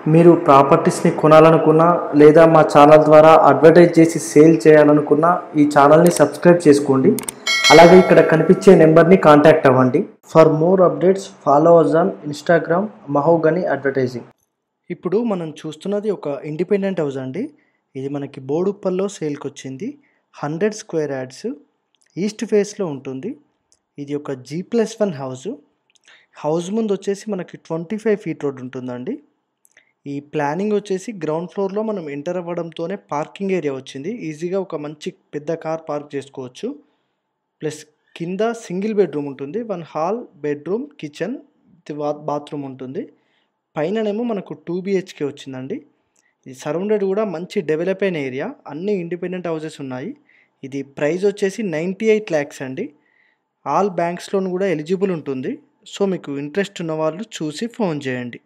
మీరు ప్రాపర్టీస్ని కొనాలనుకున్నా లేదా మా ఛానల్ ద్వారా అడ్వర్టైజ్ చేసి సేల్ చేయాలనుకున్నా ఈ ఛానల్ని సబ్స్క్రైబ్ చేసుకోండి అలాగే ఇక్కడ కనిపించే నెంబర్ని కాంటాక్ట్ అవ్వండి for more updates follow us on Instagram Mahogany advertising ఇప్పుడు మనం చూస్తున్నది ఒక ఇండిపెండెంట్ హౌస్ అండి ఇది మనకి బోడుప్పల్లో సేల్కి వచ్చింది హండ్రెడ్ స్క్వేర్ యాడ్స్ ఈస్ట్ ఫేస్లో ఉంటుంది ఇది ఒక G plus one house house ముందు వచ్చేసి మనకి ట్వంటీ ఫైవ్ ఫీట్ రోడ్ ఉంటుందండి ఈ ప్లానింగ్ వచ్చేసి గ్రౌండ్ ఫ్లోర్లో మనం ఎంటర్ అవ్వడంతోనే పార్కింగ్ ఏరియా వచ్చింది ఈజీగా ఒక మంచి పెద్ద కార్ పార్క్ చేసుకోవచ్చు ప్లస్ కింద సింగిల్ బెడ్రూమ్ ఉంటుంది one hall bedroom kitchen bathroom ఉంటుంది పైననేమో మనకు టూ బిహెచ్కే వచ్చిందండి ఇది సరౌండెడ్ కూడా మంచి డెవలప్ అయిన ఏరియా అన్ని ఇండిపెండెంట్ హౌసెస్ ఉన్నాయి ఇది ప్రైస్ వచ్చేసి నైంటీ ఎయిట్ ల్యాక్స్ అండి ఆల్ బ్యాంక్స్ లోన్ కూడా ఎలిజిబుల్ ఉంటుంది సో మీకు ఇంట్రెస్ట్ ఉన్న వాళ్ళు చూసి ఫోన్ చేయండి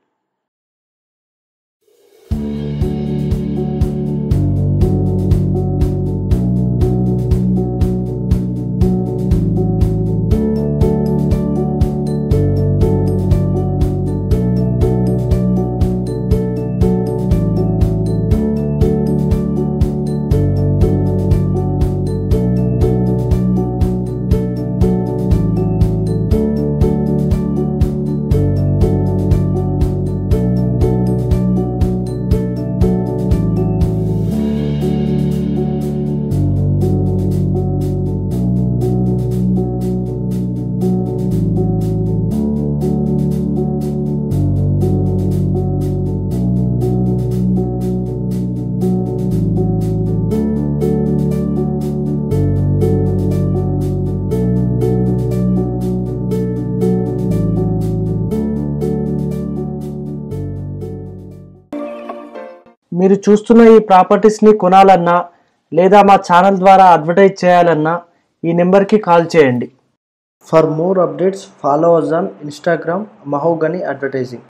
మీరు చూస్తున్న ఈ ప్రాపర్టీస్ని కొనాలన్నా లేదా మా ఛానల్ ద్వారా అడ్వర్టైజ్ చేయాలన్నా ఈ నెంబర్కి కాల్ చేయండి for more updates follow us on Instagram Mahogany advertising